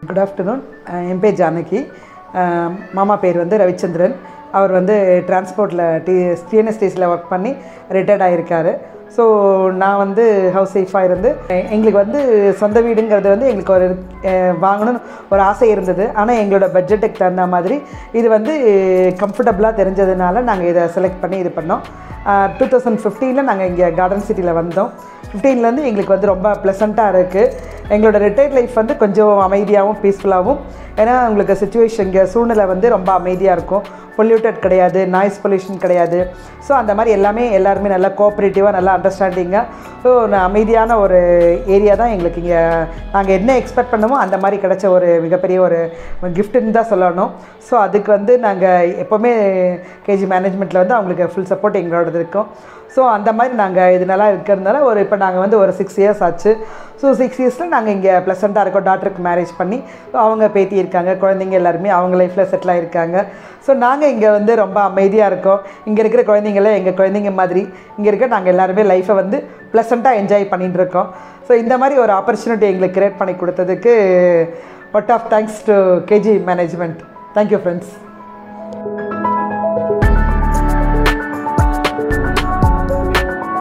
good afternoon என் பேர் ஜானகி அஹ் மாமா பேர் வந்து ரவிச்சந்திரன் அவர் வந்து டிரான்ஸ்போர்ட்டில் டி டிஎன்எஸ்டிஸில் ஒர்க் பண்ணி ரிட்டையர்ட் ஆகியிருக்காரு ஸோ நான் வந்து ஹவுஸ் ஒய்ஃபாக இருந்து எ- எங்களுக்கு வந்து சொந்த வீடுங்கிறது வந்து எங்களுக்கு ஒரு அஹ், வாங்கணும்னு ஒரு ஆசை இருந்தது ஆனால் எங்களோட பட்ஜெட்டுக்கு தகுந்த மாதிரி இது வந்து கம்ஃபர்டபுளாக தெரிஞ்சதுனால நாங்கள் இதை செலக்ட் பண்ணி இது பண்ணோம் டூ தௌசண்ட் ஃபிஃப்டீனில் நாங்கள் இங்கே கார்டன் சிட்டியில் வந்தோம் ஃபிஃப்டீன்லேருந்து எங்களுக்கு வந்து ரொம்ப ப்ளசண்ட்டாக இருக்குது எங்களோட ரிட்டையர்ட் லைஃப் வந்து கொஞ்சம் அமைதியாகவும் பீஸ்ஃபுல்லாகவும் ஏன்னா உங்களுக்கு சுச்சுவேஷன் இங்கே சூழ்நிலை வந்து ரொம்ப அமைதியாக இருக்கும் பொல்யூட்டட் கிடையாது நாய்ஸ் பொல்யூஷன் கிடையாது ஸோ அந்த மாதிரி எல்லாமே எல்லாருமே நல்லா கோஆப்ரேட்டிவாக நல்லா அண்டர்ஸ்டாண்டிங்காக ஸோ அமைதியான ஒரு ஏரியா தான் எங்களுக்கு இங்கே நாங்கள் என்ன எக்ஸ்பெக்ட் பண்ணமோ அந்த மாதிரி கிடைச்ச ஒரு மிகப்பெரிய ஒரு கிஃப்ட்டுன்னு தான் சொல்லணும் ஸோ அதுக்கு வந்து நாங்கள் எப்போவுமே கேஜி மேனேஜ்மெண்ட்டில் வந்து அவங்களுக்கு ஃபுல் சப்போர்ட் எங்களோடது இருக்கும் ஸோ அந்த மாதிரி நாங்கள் இது நல்லா இருக்கிறதுனால ஒரு இப்போ நாங்கள் வந்து ஒரு சிக்ஸ் இயர்ஸ் ஆச்சு ஸோ சிக்ஸ் இயர்ஸில் நாங்கள் இங்கே ப்ளசண்ட்டாக இருக்கோம் டாக்டருக்கு மேரேஜ் பண்ணி so அவங்க பேத்தி இருக்காங்க குழந்தைங்க எல்லாருமே அவங்க லைஃப்பில் செட்டில் ஆகிருக்காங்க ஸோ நாங்கள் இங்கே வந்து ரொம்ப அமைதியாக இருக்கோம் இங்கே இருக்கிற குழந்தைங்களாம் எங்கள் குழந்தைங்க மாதிரி இங்கே இருக்க நாங்கள் எல்லாருமே லைஃப்பை வந்து ப்ளசண்ட்டாக என்ஜாய் பண்ணிட்டு இருக்கோம் ஸோ இந்த மாதிரி ஒரு ஆப்பர்ச்சுனிட்டி எங்களுக்கு கிரியேட் பண்ணி கொடுத்ததுக்கு lot of thanks to KG management thank you friends